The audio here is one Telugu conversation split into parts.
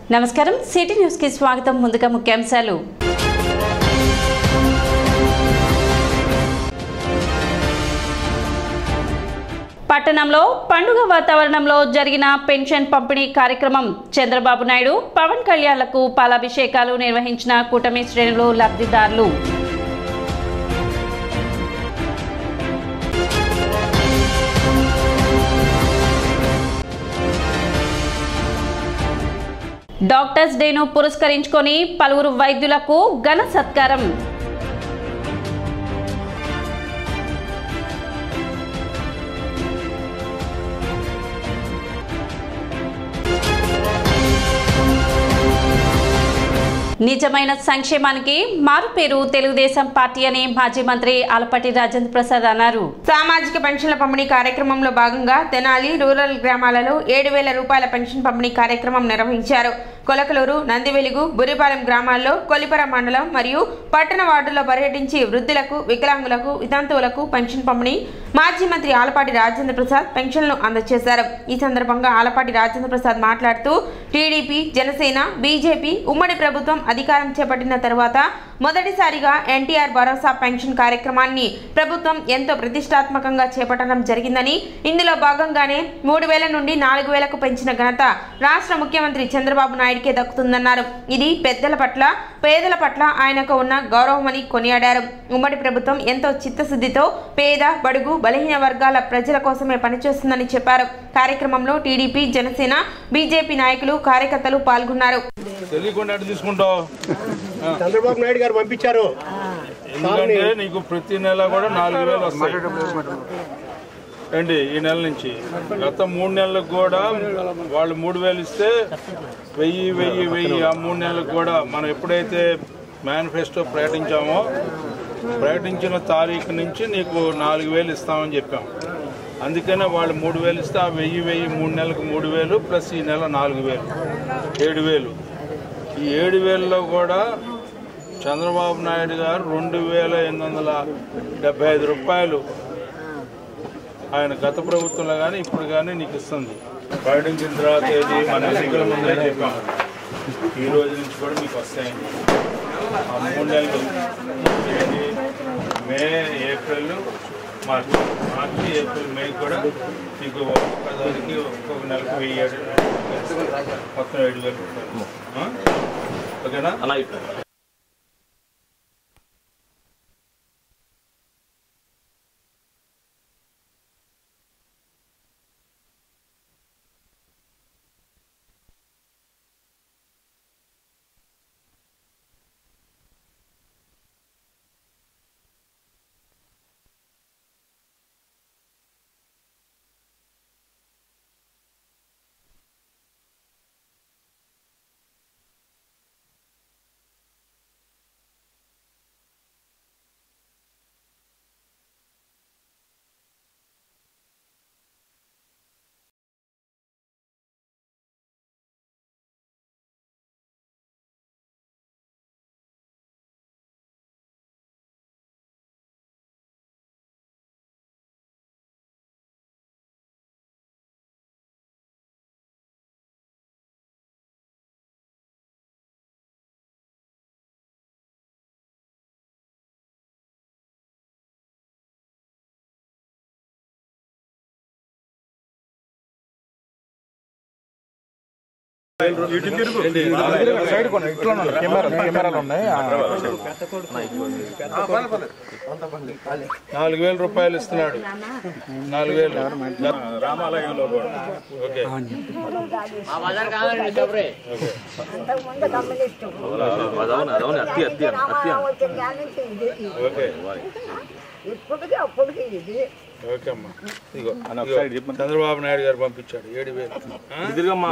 నమస్కారం సిటీ న్యూస్ కి స్వాగతం ముందుగా ముఖ్యాంశాలు పట్టణంలో పండుగ వాతావరణంలో జరిగిన పెన్షన్ పంపిణీ కార్యక్రమం చంద్రబాబు నాయుడు పవన్ కళ్యాణ్లకు పాలాభిషేకాలు నిర్వహించిన కూటమి శ్రేణులు లబ్ధిదారులు డాక్టర్స్ డేను పురస్కరించుకొని పలువురు వైద్యులకు ఘన సత్కారం నిజమైన సంక్షేమానికి మారుపేరు తెలుగుదేశం పార్టీ అని మాజీ మంత్రి ఆలపాటి రాజేంద్ర ప్రసాద్ అన్నారు సామాజిక పెన్షన్ల పంపిణీ కార్యక్రమంలో భాగంగా తెనాలి రూరల్ గ్రామాలలో ఏడు వేల రూపాయల పెన్షన్ పంపిణీ కార్యక్రమం నిర్వహించారు కొలకలూరు నందివెలుగు బురిపాలెం గ్రామాల్లో కొలిపర మండలం మరియు పట్టణ వార్డుల్లో పర్యటించి వృద్ధులకు వికలాంగులకు వితంతువులకు పెన్షన్ పంపిణీ మాజీ మంత్రి ఆలపాటి రాజేంద్ర ప్రసాద్ పెన్షన్లు అందజేశారు ఈ సందర్భంగా ఆలపాటి రాజేంద్ర ప్రసాద్ మాట్లాడుతూ టీడీపీ జనసేన బీజేపీ ఉమ్మడి ప్రభుత్వం అధికారం చేపట్టిన తర్వాత మొదటిసారిగా ఎన్టీఆర్ భరోసా పెన్షన్ కార్యక్రమాన్ని ప్రభుత్వం ఎంతో ప్రతిష్టాత్మకంగా చేపట్టడం జరిగిందని ఇందులో భాగంగానే మూడు వేల నుండి నాలుగు వేలకు పెంచిన ఘనత రాష్ట్ర ముఖ్యమంత్రి చంద్రబాబు నాయుడికే దక్కుతుందన్నారు ఇది పెద్దల పట్ల పేదల పట్ల ఆయనకు ఉన్న గౌరవమని కొనియాడారు ఉమ్మడి ప్రభుత్వం ఎంతో చిత్తశుద్ధితో పేద బడుగు బలహీన వర్గాల ప్రజల కోసమే పనిచేస్తుందని చెప్పారు కార్యక్రమంలో టీడీపీ జనసేన బీజేపీ నాయకులు కార్యకర్తలు పాల్గొన్నారు తెలియకుండా ఎట్ట తీసుకుంటావు చంద్రబాబు నాయుడు గారు పంపించారు ఎందుకంటే నీకు ప్రతి నెల కూడా నాలుగు వేలు వస్తాయి అండి ఈ నెల నుంచి గత మూడు నెలలకు కూడా వాళ్ళు మూడు వేలు ఇస్తే వెయ్యి వెయ్యి వెయ్యి ఆ మూడు నెలలకు కూడా మనం ఎప్పుడైతే మేనిఫెస్టో ప్రకటించామో ప్రకటించిన తారీఖు నుంచి నీకు నాలుగు వేలు ఇస్తామని చెప్పాం అందుకనే వాళ్ళు మూడు వేలు ఇస్తే ఆ వెయ్యి వెయ్యి మూడు నెలలకు మూడు వేలు ప్లస్ ఈ నెల నాలుగు వేలు ఏడు వేలు ఈ ఏడు వేలలో కూడా చంద్రబాబు నాయుడు గారు రెండు వేల ఎనిమిది వందల డెబ్బై ఐదు రూపాయలు ఆయన గత ప్రభుత్వంలో కానీ ఇప్పుడు కానీ నీకు ఇస్తుంది ప్రకటించిన తర్వాత ఏది మన ఎన్నికల ముందే చెప్పాం ఈ రోజు నుంచి కూడా మీకు వస్తాయండి ఆ మూడు నెలలు ఏది మే ఏప్రిల్ మార్చి మార్చి ఏప్రిల్ మే కూడా మీకు ఒక్కొక్కదానికి ఒక్కొక్క నెలకు వెయ్యి ఏడు మొత్తం ఏడు వేలు రూపాయలు ఆ? ఓకేనా నాలుగు వేల రూపాయలు ఇస్తున్నాడు నాలుగు వేలు రామాలయంలో కూడా ఓకే ఓకే ఇప్పటికీ అప్పటికి ఇది ఓకే అమ్మా ఇదిగో ఇదిగో. చంద్రబాబు నాయుడు గారు పంపించాడు ఏడు వేలు ఆ?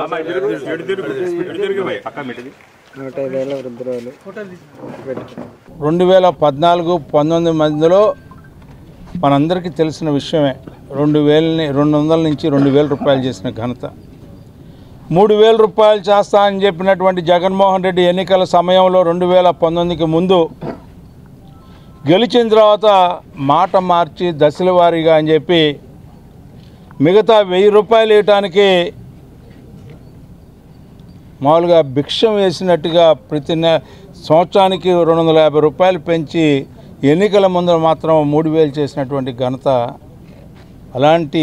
రెండు వేల పద్నాలుగు పంతొమ్మిది మందిలో మనందరికీ తెలిసిన విషయమే రెండు వేలని రెండు వందల నుంచి రెండు వేల రూపాయలు చేసిన ఘనత మూడు వేల రూపాయలు చేస్తా అని చెప్పినటువంటి జగన్మోహన్ రెడ్డి ఎన్నికల సమయంలో రెండు వేల పంతొమ్మిదికి ముందు గెలిచిన తర్వాత మాట మార్చి దశల వారీగా అని చెప్పి మిగతా వెయ్యి రూపాయలు ఇవ్వటానికి మామూలుగా భిక్షం వేసినట్టుగా ప్రతి నె సంవత్సరానికి రెండు వందల యాభై రూపాయలు పెంచి ఎన్నికల ముందర మాత్రం మూడు వేలు చేసినటువంటి ఘనత అలాంటి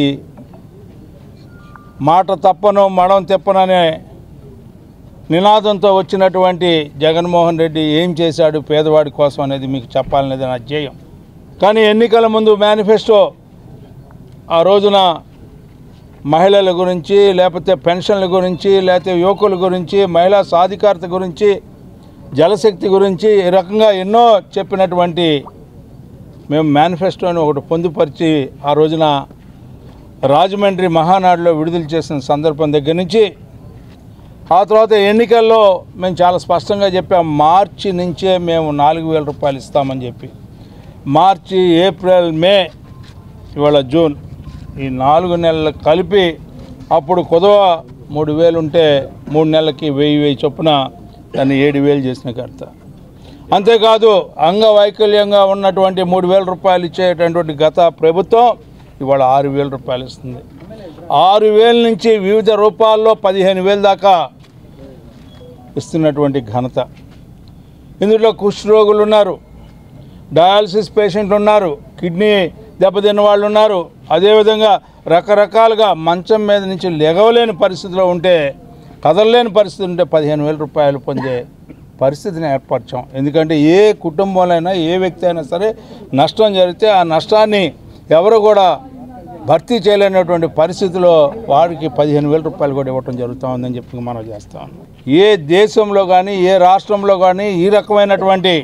మాట తప్పను మడం తెప్పననే నినాదంతో వచ్చినటువంటి జగన్మోహన్ రెడ్డి ఏం చేశాడు పేదవాడి కోసం అనేది మీకు చెప్పాలనేది నా ధ్యేయం కానీ ఎన్నికల ముందు మేనిఫెస్టో ఆ రోజున మహిళల గురించి లేకపోతే పెన్షన్ల గురించి లేకపోతే యువకుల గురించి మహిళా సాధికారత గురించి జలశక్తి గురించి ఈ రకంగా ఎన్నో చెప్పినటువంటి మేము మేనిఫెస్టోని ఒకటి పొందుపరిచి ఆ రోజున రాజమండ్రి మహానాడులో విడుదల చేసిన సందర్భం దగ్గర నుంచి ఆ తర్వాత ఎన్నికల్లో మేము చాలా స్పష్టంగా చెప్పాం మార్చి నుంచే మేము నాలుగు వేల రూపాయలు ఇస్తామని చెప్పి మార్చి ఏప్రిల్ మే ఇవాళ జూన్ ఈ నాలుగు నెలలు కలిపి అప్పుడు కుదవ మూడు వేలు ఉంటే మూడు నెలలకి వెయ్యి వెయ్యి చొప్పున దాన్ని ఏడు వేలు చేసిన కర్త అంతేకాదు అంగవైకల్యంగా ఉన్నటువంటి మూడు వేల రూపాయలు ఇచ్చేటటువంటి గత ప్రభుత్వం ఇవాళ ఆరు వేల రూపాయలు ఇస్తుంది ఆరు వేల నుంచి వివిధ రూపాల్లో పదిహేను వేల దాకా ఇస్తున్నటువంటి ఘనత ఇందులో కుష్ఠరోగులు ఉన్నారు డయాలసిస్ పేషెంట్లు ఉన్నారు కిడ్నీ దెబ్బతిన్న వాళ్ళు ఉన్నారు అదేవిధంగా రకరకాలుగా మంచం మీద నుంచి లెగవలేని పరిస్థితిలో ఉంటే కదలలేని పరిస్థితి ఉంటే పదిహేను వేల రూపాయలు పొందే పరిస్థితిని ఏర్పరచాం ఎందుకంటే ఏ కుటుంబంలో అయినా ఏ వ్యక్తి అయినా సరే నష్టం జరిగితే ఆ నష్టాన్ని ఎవరు కూడా భర్తీ చేయలేనటువంటి పరిస్థితిలో వారికి పదిహేను వేల రూపాయలు కూడా ఇవ్వటం జరుగుతూ ఉందని చెప్పి మనం చేస్తా ఉన్నాం ఏ దేశంలో కానీ ఏ రాష్ట్రంలో కానీ ఈ రకమైనటువంటి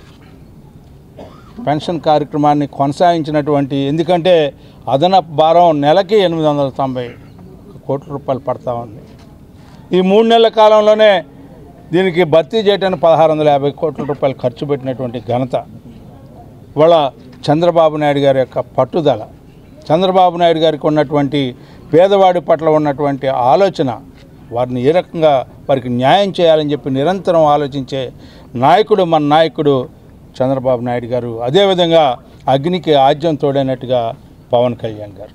పెన్షన్ కార్యక్రమాన్ని కొనసాగించినటువంటి ఎందుకంటే అదనపు భారం నెలకి ఎనిమిది వందల తొంభై కోట్ల రూపాయలు పడతా ఉంది ఈ మూడు నెలల కాలంలోనే దీనికి భర్తీ చేయడానికి పదహారు వందల యాభై కోట్ల రూపాయలు ఖర్చు పెట్టినటువంటి ఘనత ఇవాళ చంద్రబాబు నాయుడు గారి యొక్క పట్టుదల చంద్రబాబు నాయుడు గారికి ఉన్నటువంటి పేదవాడి పట్ల ఉన్నటువంటి ఆలోచన వారిని ఏ రకంగా వారికి న్యాయం చేయాలని చెప్పి నిరంతరం ఆలోచించే నాయకుడు మన నాయకుడు చంద్రబాబు నాయుడు గారు అదేవిధంగా అగ్నికి ఆజ్యం తోడైనట్టుగా పవన్ కళ్యాణ్ గారు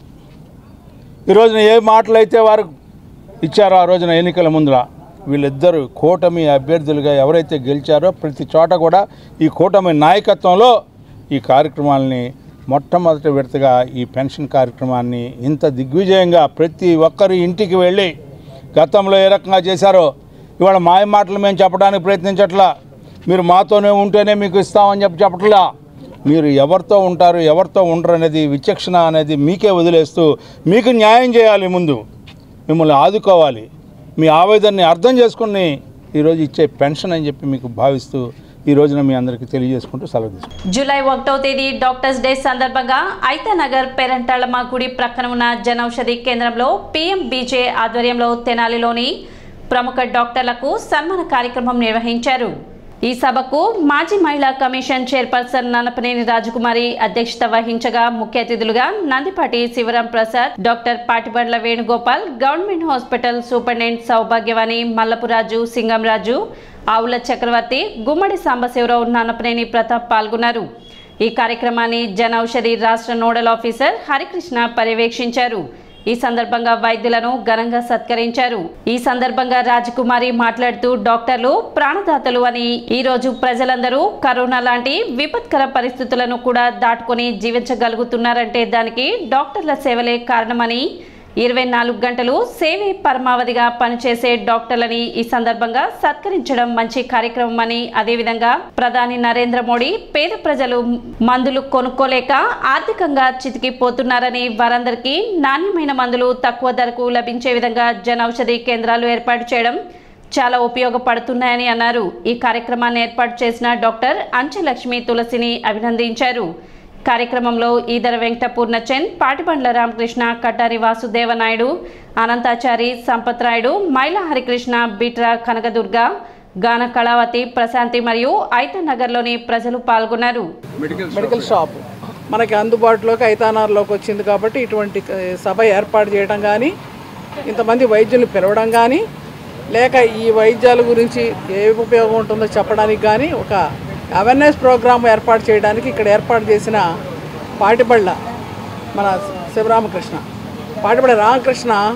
ఈ రోజున ఏ మాటలైతే వారు ఇచ్చారో ఆ రోజున ఎన్నికల ముందర వీళ్ళిద్దరూ కూటమి అభ్యర్థులుగా ఎవరైతే గెలిచారో ప్రతి చోట కూడా ఈ కూటమి నాయకత్వంలో ఈ కార్యక్రమాలని మొట్టమొదటి విడతగా ఈ పెన్షన్ కార్యక్రమాన్ని ఇంత దిగ్విజయంగా ప్రతి ఒక్కరి ఇంటికి వెళ్ళి గతంలో ఏ రకంగా చేశారో ఇవాళ మాయ మాటలు మేము చెప్పడానికి ప్రయత్నించట్లా మీరు మాతోనే ఉంటేనే మీకు ఇస్తామని చెప్పి చెప్పట్లా మీరు ఎవరితో ఉంటారు ఎవరితో ఉండరు అనేది విచక్షణ అనేది మీకే వదిలేస్తూ మీకు న్యాయం చేయాలి ముందు మిమ్మల్ని ఆదుకోవాలి మీ ఆవేదనని అర్థం చేసుకుని ఈరోజు ఇచ్చే పెన్షన్ అని చెప్పి మీకు భావిస్తూ ఈ రోజున మీ అందరికీ తెలియజేసుకుంటూ సెలవు తీసుకుంటాను జూలై ఒకటవ తేదీ డాక్టర్స్ డే సందర్భంగా ఐతానగర్ పెరంటాళమ్మ గుడి ప్రక్కన ఉన్న జనౌషధి కేంద్రంలో బీజే ఆధ్వర్యంలో తెనాలిలోని ప్రముఖ డాక్టర్లకు సన్మాన కార్యక్రమం నిర్వహించారు ఈ సభకు మాజీ మహిళా కమిషన్ చైర్పర్సన్ నన్నపనేని రాజకుమారి అధ్యక్షత వహించగా ముఖ్య అతిథులుగా Nandipati Sivaram Prasad doctor Patibandla Venugopal government hospital superintendent Saubhagyavani Mallapuraju Singamraju Avula Chakravarthi గుమ్మడి సాంబశివరావు నానపనేని ప్రతాప్ పాల్గొన్నారు ఈ కార్యక్రమాన్ని జన ఔషధి రాష్ట్ర నోడల్ ఆఫీసర్ హరికృష్ణ పర్యవేక్షించారు ఈ సందర్భంగా వైద్యులను ఘనంగా సత్కరించారు ఈ సందర్భంగా రాజకుమారి మాట్లాడుతూ డాక్టర్లు ప్రాణదాతలు అని ఈ రోజు ప్రజలందరూ కరోనా లాంటి విపత్కర పరిస్థితులను కూడా దాటుకొని జీవించగలుగుతున్నారంటే దానికి డాక్టర్ల సేవలే కారణమని ఇరవై నాలుగు గంటలు సేవే పరమావధిగా పనిచేసే డాక్టర్లని ఈ సందర్భంగా సత్కరించడం మంచి కార్యక్రమం అని అదేవిధంగా ప్రధాని నరేంద్ర మోడీ పేద ప్రజలు మందులు కొనుక్కోలేక ఆర్థికంగా చితికిపోతున్నారని వారందరికీ నాణ్యమైన మందులు తక్కువ ధరకు లభించే విధంగా జన ఔషధి కేంద్రాలు ఏర్పాటు చేయడం చాలా ఉపయోగపడుతున్నాయని అన్నారు ఈ కార్యక్రమాన్ని ఏర్పాటు చేసిన డాక్టర్ అంచెలక్ష్మి తులసిని అభినందించారు కార్యక్రమంలో ఈదర వెంకట పూర్ణచంద్ పాటిబండ్ల రామకృష్ణ కటారి వాసుదేవ నాయుడు అనంతాచారి సంపత్ రాయుడు మైల హరికృష్ణ బిట్రా కనకదుర్గ గాన కళావతి ప్రశాంతి మరియు ఐతనగర్లోని ప్రజలు పాల్గొన్నారు మెడికల్ షాప్ మనకి అందుబాటులోకి ఐతానార్లోకి వచ్చింది కాబట్టి ఇటువంటి ఆ, సభ ఏర్పాటు చేయడం కానీ ఇంతమంది వైద్యులు పిలవడం కానీ లేక ఈ వైద్యాల గురించి ఏ ఉపయోగం ఉంటుందో చెప్పడానికి కానీ ఒక అవేర్నెస్ ప్రోగ్రామ్ ఏర్పాటు చేయడానికి ఇక్కడ ఏర్పాటు చేసిన పాటిబళ్ళ మన శివరామకృష్ణ పాటిబళ్ళ రామకృష్ణ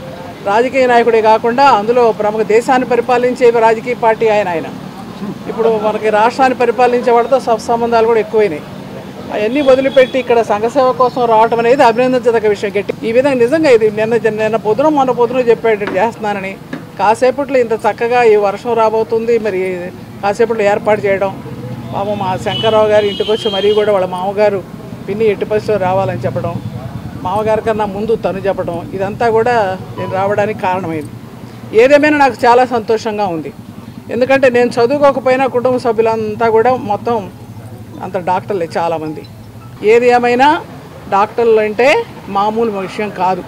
రాజకీయ నాయకుడే కాకుండా అందులో ప్రముఖ దేశాన్ని పరిపాలించే రాజకీయ పార్టీ ఆయన ఆయన ఇప్పుడు మనకి రాష్ట్రాన్ని పరిపాలించే వాళ్ళతో సత్సంబంధాలు కూడా ఎక్కువైనాయి అవన్నీ వదిలిపెట్టి ఇక్కడ సంఘసేవ కోసం రావడం అనేది అభినందించదగ్గ విషయం గట్టి ఈ విధంగా నిజంగా ఇది నిన్న నిన్న పొద్దున మొన్న పొద్దున చెప్పాడు చేస్తున్నానని కాసేపట్లో ఇంత చక్కగా ఈ వర్షం రాబోతుంది మరి కాసేపట్లో ఏర్పాటు చేయడం పాపం మా శంకర్రావు గారి ఇంటికి వచ్చి మరీ కూడా వాళ్ళ మామగారు పిన్ని ఎట్టి పరిస్థితుల్లో రావాలని చెప్పడం మామగారి కన్నా ముందు తను చెప్పడం ఇదంతా కూడా నేను రావడానికి కారణమైంది ఏదేమైనా నాకు చాలా సంతోషంగా ఉంది ఎందుకంటే నేను చదువుకోకపోయినా కుటుంబ సభ్యులంతా కూడా మొత్తం అంత డాక్టర్లే చాలామంది ఏది ఏమైనా డాక్టర్లు అంటే మామూలు విషయం కాదు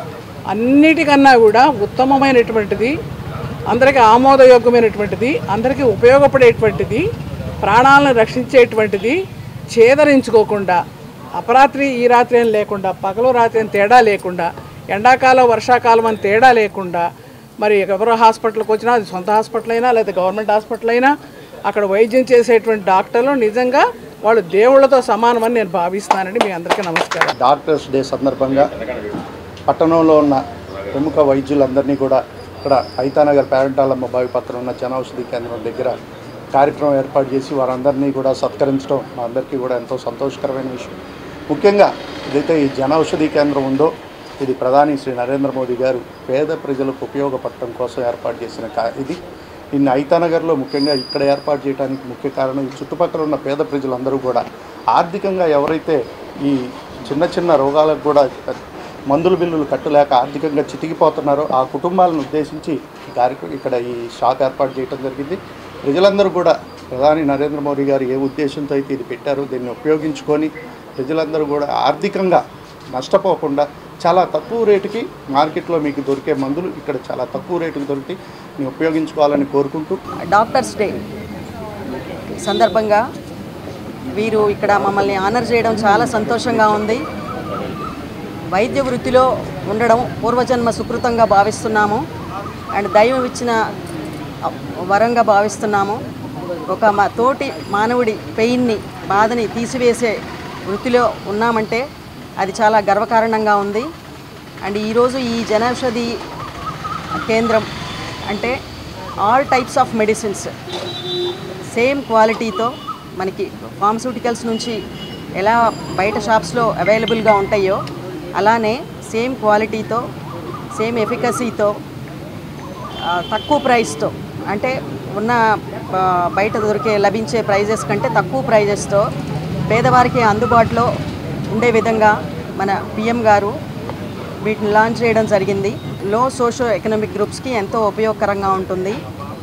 అన్నిటికన్నా కూడా ఉత్తమమైనటువంటిది అందరికీ ఆమోదయోగ్యమైనటువంటిది అందరికీ ఉపయోగపడేటువంటిది ప్రాణాలను రక్షించేటువంటిది ఛేదరించుకోకుండా అపరాత్రి ఈ రాత్రి అని లేకుండా పగలు రాత్రి అని తేడా లేకుండా ఎండాకాలం వర్షాకాలం అని తేడా లేకుండా మరి ఎవరో హాస్పిటల్కి వచ్చినా అది సొంత హాస్పిటల్ అయినా లేదా గవర్నమెంట్ హాస్పిటల్ అయినా అక్కడ వైద్యం చేసేటువంటి డాక్టర్లు నిజంగా వాళ్ళు దేవుళ్ళతో సమానమని నేను భావిస్తానండి మీ అందరికీ నమస్కారం డాక్టర్స్ డే సందర్భంగా పట్టణంలో ఉన్న ప్రముఖ వైద్యులందరినీ కూడా ఇక్కడ ఐతానగర్ పేరంటాలమ్మ బావి పక్కన ఉన్న జనౌషధి కేంద్రం దగ్గర కార్యక్రమం ఏర్పాటు చేసి వారందరినీ కూడా సత్కరించడం మా అందరికీ కూడా ఎంతో సంతోషకరమైన విషయం ముఖ్యంగా ఏదైతే ఈ జనౌషధి కేంద్రం ఉందో ఇది ప్రధాని శ్రీ నరేంద్ర మోదీ గారు పేద ప్రజలకు ఉపయోగపడటం కోసం ఏర్పాటు చేసిన కా ఇది ఇన్ని ఐతానగర్లో ముఖ్యంగా ఇక్కడ ఏర్పాటు చేయడానికి ముఖ్య కారణం ఈ చుట్టుపక్కల ఉన్న పేద ప్రజలందరూ కూడా ఆర్థికంగా ఎవరైతే ఈ చిన్న చిన్న రోగాలకు కూడా మందుల బిల్లులు కట్టలేక ఆర్థికంగా చితికిపోతున్నారో ఆ కుటుంబాలను ఉద్దేశించి ఈ కార్యక్రమం ఇక్కడ ఈ షాప్ ఏర్పాటు చేయడం జరిగింది ప్రజలందరూ కూడా ప్రధాని నరేంద్ర మోదీ గారు ఏ ఉద్దేశంతో అయితే ఇది పెట్టారో దీన్ని ఉపయోగించుకొని ప్రజలందరూ కూడా ఆర్థికంగా నష్టపోకుండా చాలా తక్కువ రేటుకి మార్కెట్లో మీకు దొరికే మందులు ఇక్కడ చాలా తక్కువ రేటుకి దొరికి మీరు ఉపయోగించుకోవాలని కోరుకుంటూ డాక్టర్స్ డే సందర్భంగా వీరు ఇక్కడ మమ్మల్ని ఆనర్ చేయడం చాలా సంతోషంగా ఉంది వైద్య వృత్తిలో ఉండడం పూర్వజన్మ సుకృతంగా భావిస్తున్నాము అండ్ దైవం ఇచ్చిన వరంగా భావిస్తున్నాము ఒక మా తోటి మానవుడి పెయిన్ని బాధని తీసివేసే వృత్తిలో ఉన్నామంటే అది చాలా గర్వకారణంగా ఉంది అండ్ ఈరోజు ఈ జనౌషధి కేంద్రం అంటే all types of medicines same క్వాలిటీతో మనకి ఫార్మస్యూటికల్స్ నుంచి ఎలా బయట షాప్స్లో అవైలబుల్గా ఉంటాయో అలానే సేమ్ క్వాలిటీతో సేమ్ ఎఫికసీతో తక్కువ ప్రైస్తో అంటే ఉన్న ఆ, బయట దొరికే లభించే ప్రైజెస్ కంటే తక్కువ ప్రైజెస్తో పేదవారికి అందుబాటులో ఉండే విధంగా మన పిఎం గారు వీటిని లాంచ్ చేయడం జరిగింది లో సోషో ఎకనామిక్ గ్రూప్స్కి ఎంతో ఉపయోగకరంగా ఉంటుంది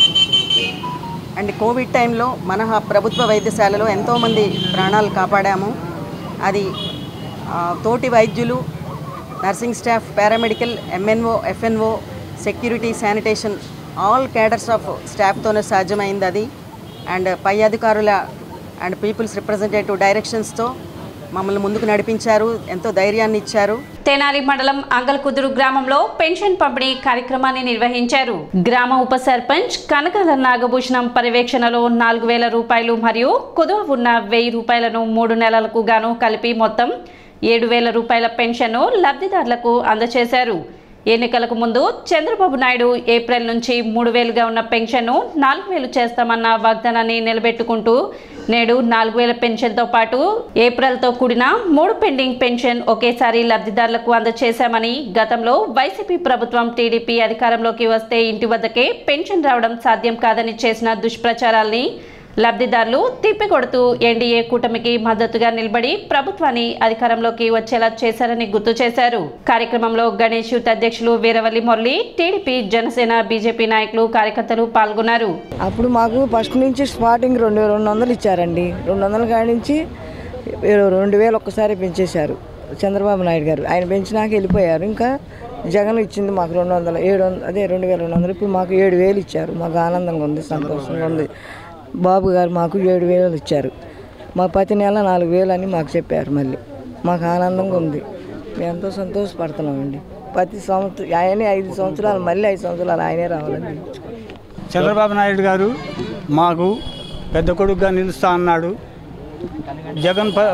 అండ్ కోవిడ్ టైంలో మన హ- ప్రభుత్వ వైద్యశాలలో ఎంతోమంది ప్రాణాలు కాపాడాము అది ఆ, తోటి వైద్యులు nursing staff paramedical MNO FNO security sanitation all cadres of స్టాఫ్తోనే సాధ్యమైంది అది అండ్ పై అధికారుల అండ్ పీపుల్స్ రిప్రజెంటేటివ్ డైరెక్షన్స్తో మమ్మల్ని ముందుకు నడిపించారు ఎంతో ధైర్యాన్ని ఇచ్చారు తెనాలి మండలం అంగల్కుదురు గ్రామంలో పెన్షన్ పంపిణీ కార్యక్రమాన్ని నిర్వహించారు గ్రామ ఉప సర్పంచ్ కనకాల నాగభూషణం పర్యవేక్షణలో నాలుగు వేల రూపాయలు మరియు కుదువ ఉన్న వెయ్యి రూపాయలను మూడు నెలలకు గాను కలిపి మొత్తం ఏడు వేల రూపాయల పెన్షన్ను లబ్ధిదారులకు అందజేశారు ఎన్నికలకు ముందు చంద్రబాబు నాయుడు ఏప్రిల్ నుంచి మూడు వేలుగా ఉన్న పెన్షన్ను నాలుగు వేలు చేస్తామన్న వాగ్దానాన్ని నిలబెట్టుకుంటూ నేడు నాలుగు వేల పెన్షన్తో పాటు ఏప్రిల్తో కూడిన మూడు పెండింగ్ పెన్షన్ ఒకేసారి లబ్ధిదారులకు అందజేశామని గతంలో వైసీపీ ప్రభుత్వం టీడీపీ అధికారంలోకి వస్తే ఇంటి వద్దకే పెన్షన్ రావడం సాధ్యం కాదని చేసిన దుష్ప్రచారాల్ని లబ్ధిదారులు తిప్పికొడుతూ ఎన్డీఏ కూటమికి మద్దతుగా నిలబడి ప్రభుత్వాన్ని అధికారంలోకి వచ్చేలా చేశారని గుర్తు చేశారు కార్యక్రమంలో గణేష్ యూత్ అధ్యక్షులు వీరవల్లి మురళి టీడీపీ జనసేన బీజేపీ నాయకులు కార్యకర్తలు పాల్గొన్నారు అప్పుడు మాకు ఫస్ట్ నుంచి స్టార్టింగ్ రెండు రెండు వందలు ఇచ్చారండి రెండు వందల కాడి నుంచి రెండు వేలు ఒక్కసారి పెంచేశారు చంద్రబాబు నాయుడు గారు ఆయన పెంచినాక వెళ్ళిపోయారు ఇంకా జగన్ ఇచ్చింది మాకు రెండు వందలు ఏడు వందలు అదే రెండు వేల రెండు వందలు ఇప్పుడు మాకు ఏడు వేలు ఇచ్చారు మాకు ఆనందంగా ఉంది సంతోషంగా ఉంది బాబు గారు మాకు ఏడు వేలు ఇచ్చారు మా ప్రతి నెల నాలుగు వేలు అని మాకు చెప్పారు మళ్ళీ మాకు ఆనందంగా ఉంది మేము ఎంతో సంతోషపడుతున్నామండి ప్రతి సంవత్సరం ఆయనే ఐదు సంవత్సరాలు మళ్ళీ ఐదు సంవత్సరాలు ఆయనే రావాలని చంద్రబాబు నాయుడు గారు మాకు పెద్ద కొడుకుగా నిలుస్తా అన్నాడు జగన్ ప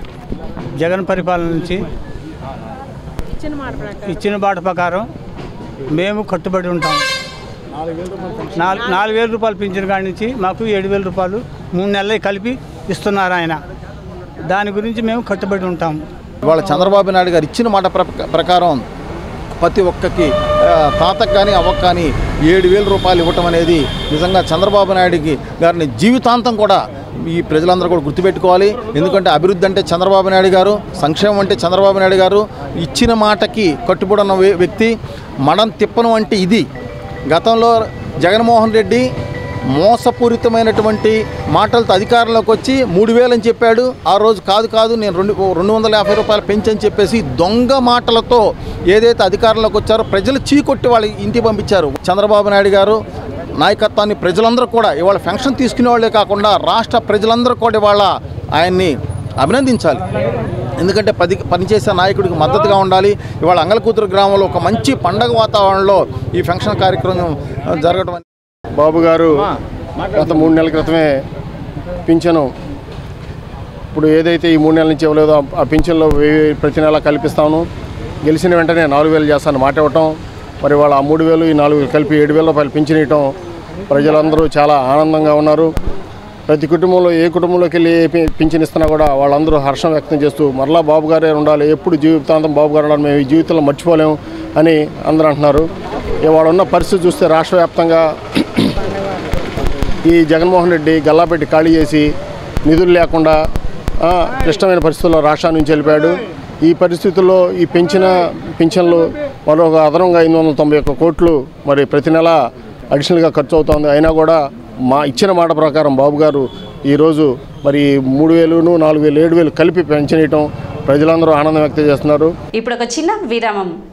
జగన్ పరిపాలన నుంచి ఇచ్చిన మాట ప్రకారం మేము కట్టుబడి ఉంటాం నాలుగు నాలుగు వేల రూపాయలు పింఛన్ కాడి నుంచి మాకు ఏడు వేల రూపాయలు మూడు నెలలు కలిపి ఇస్తున్నారు ఆయన దాని గురించి మేము కట్టుబడి ఉంటాము ఇవాళ చంద్రబాబు నాయుడు గారు ఇచ్చిన మాట ప్ర- ప్రకారం ప్రతి ఒక్కకి ఆ, తాతకు కానీ అవ్వకు కానీ ఏడు వేల రూపాయలు ఇవ్వటం అనేది నిజంగా చంద్రబాబు నాయుడుకి గారిని జీవితాంతం కూడా ఈ ప్రజలందరూ కూడా గుర్తుపెట్టుకోవాలి ఎందుకంటే అభివృద్ధి అంటే చంద్రబాబు నాయుడు గారు సంక్షేమం అంటే చంద్రబాబు నాయుడు గారు ఇచ్చిన మాటకి కట్టుబడి ఉన్న వ్య- వ్యక్తి మడం తిప్పను అంటే ఇది గతంలో జగన్మోహన్ రెడ్డి మోసపూరితమైనటువంటి మాటలతో అధికారంలోకి వచ్చి మూడు వేలని చెప్పాడు ఆ రోజు కాదు కాదు నేను రెండు రెండు వందల యాభై రూపాయలు పెంచని చెప్పేసి దొంగ మాటలతో ఏదైతే అధికారంలోకి వచ్చారో ప్రజలు చీకొట్టి వాళ్ళ ఇంటికి పంపించారు చంద్రబాబు నాయుడు గారు నాయకత్వాన్ని ప్రజలందరూ కూడా ఇవాళ పెన్షన్ తీసుకునే వాళ్ళే కాకుండా రాష్ట్ర ప్రజలందరూ కూడా ఇవాళ ఆయన్ని అభినందించాలి ఎందుకంటే పది పనిచేసే నాయకుడికి మద్దతుగా ఉండాలి ఇవాళ అంగలకూతురు గ్రామంలో ఒక మంచి పండగ వాతావరణంలో ఈ ఫంక్షన్ కార్యక్రమం ఆ, జరగడం బాబు గారు గత మూడు నెలల క్రితమే పింఛను ఇప్పుడు ఏదైతే ఈ మూడు నెలల నుంచి ఇవ్వలేదో ఆ- ఆ పింఛన్లో వెయ్యి ప్రతి నెల కల్పిస్తాను గెలిచిన వెంటనే నాలుగు వేలు చేస్తాను మాట ఇవ్వటం మరి వాళ్ళ ఆ మూడు వేలు ఈ నాలుగు వేలు కలిపి ఏడు వేల రూపాయలు పింఛన్ ఇవ్వటం ప్రజలందరూ చాలా ఆనందంగా ఉన్నారు ప్రతి కుటుంబంలో ఏ కుటుంబంలోకి వెళ్ళి ఏ పి- పింఛన్ ఇస్తున్నా కూడా వాళ్ళందరూ హర్షం వ్యక్తం చేస్తూ మరలా బాబు గారే ఉండాలి ఎప్పుడు జీవితాంతం బాబు గారు ఉండాలి మేము ఈ జీవితంలో మర్చిపోలేము అని అందరూ అంటున్నారు ఇవాళ ఉన్న పరిస్థితి చూస్తే రాష్ట్ర వ్యాప్తంగా ఈ జగన్మోహన్ రెడ్డి గల్లాపెట్టి ఖాళీ చేసి నిధులు లేకుండా ఆ, క్లిష్టమైన పరిస్థితుల్లో రాష్ట్రం నుంచి వెళ్ళిపోయాడు ఈ పరిస్థితుల్లో ఈ పెంచిన పింఛన్లు మరొక అదనంగా ఎనిమిది వందల తొంభై ఒక్క కోట్లు మరి ప్రతి నెల అడిషనల్గా ఖర్చు అవుతోంది అయినా కూడా మా ఇచ్చిన మాట ప్రకారం బాబు గారు ఈరోజు మరి మూడు వేలును నాలుగు వేలు ఏడు వేలు కలిపి పెంచనీయటం ప్రజలందరూ ఆనందం వ్యక్తం చేస్తున్నారు ఇప్పుడు ఒక చిన్న విరామం